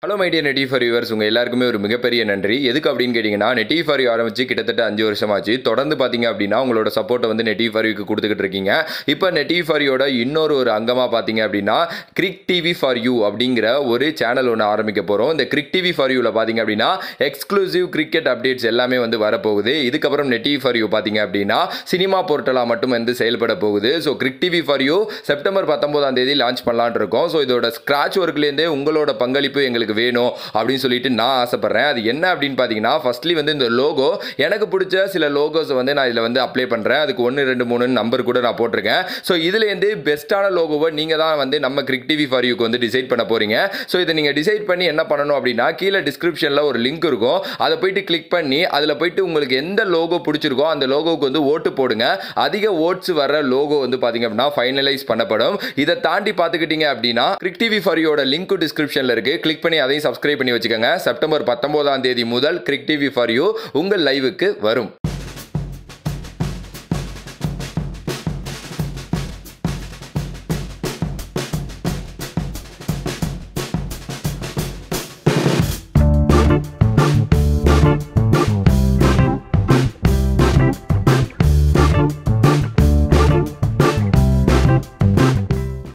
hello my dear netty for yours உங்கள் எல்லாருக்குமே ஒரு மிகப்பெரிய நன்றி எதுக்கு அப்படின்னு கேட்டிங்கன்னா நெட்டி ஃபார் யூ ஆரம்பிச்சு கிட்டத்தட்ட அஞ்சு வருஷமாச்சு தொடர்ந்து பார்த்தீங்க அப்படின்னா உங்களோட சப்போர்ட்டை வந்து நெட்டி ஃபார் யூக்கு கொடுத்துக்கிட்டு இருக்கீங்க இப்போ நெட்டி ஃபார் யூட இன்னொரு ஒரு அங்கமாக பார்த்தீங்க அப்படின்னா கிரிக் டிவி ஃபார் யூ அப்படிங்கிற ஒரு சேனல் ஒன்று ஆரம்பிக்க போகிறோம் இந்த கிரிக் டிவி ஃபார் யூவில் பார்த்தீங்க அப்படின்னா எக்ஸ்க்ளூசிவ் கிரிக்கெட் அப்டேட்ஸ் எல்லாமே வந்து வரப்போகுது இதுக்கப்புறம் நெட்டி ஃபார் யூ பார்த்தீங்க அப்படின்னா சினிமா போர்ட்டலாக மட்டும் வந்து செயல்பட போகுது so Crick TV for you September பத்தொம்போதாம் தேதி லான்ச் பண்ணலான்னு இருக்கோம் ஸோ இதோட ஸ்க்ராட்ச் ஒர்க்லேருந்தே உங்களோட பங்களிப்பு எங்களுக்கு வேணும் அப்படின்னு சொல்லிட்டு நான் ஆசைப்பட்றேன் அது என்ன அப்படின்னு பார்த்தீங்கன்னா ஃபர்ஸ்ட்லி வந்து இந்த லோகோ எனக்கு பிடிச்ச சில லோகோஸை வந்து நான் இதில் வந்து அப்ளை பண்ணுறேன் அதுக்கு ஒன்று ரெண்டு மூணு நம்பர் கூட நான் போட்டிருக்கேன் ஸோ இதுலேருந்து பெஸ்ட்டான லோகோவை நீங்கள் தான் வந்து நம்ம கிரிக் டிவி ஃபார் யூக்கு வந்து டிசைட் பண்ண போகிறீங்க ஸோ இதை நீங்கள் டிசைட் பண்ணி என்ன பண்ணணும் அப்படின்னா கீழே டிஸ்கிரிப்ஷனில் ஒரு லிங்க் இருக்கும் அதை போயிட்டு கிளிக் பண்ணி அதில் போயிட்டு உங்களுக்கு எந்த லோகோ பிடிச்சிருக்கோ அந்த லோகோவுக்கு வந்து ஓட்டு போடுங்க அதிக ஓட்ஸ் வர லோகோ வந்து பார்த்தீங்க அப்படின்னா ஃபைனலைஸ் பண்ணப்படும் இதை தாண்டி பார்த்துக்கிட்டீங்க அப்படின்னா கிரிக் டிவி ஃபார் யூட லிங்க் டிஸ்கிரிப்ஷனில் இருக்குது கிளிக் பண்ணி அதையும் சப்ஸ்கிரைப் பண்ணி வச்சுக்கோங்க செப்டம்பர் பத்தொம்போதாம் தேதி முதல் கிரிக் டிவி ஃபார் யூ உங்கள் லைவுக்கு வரும்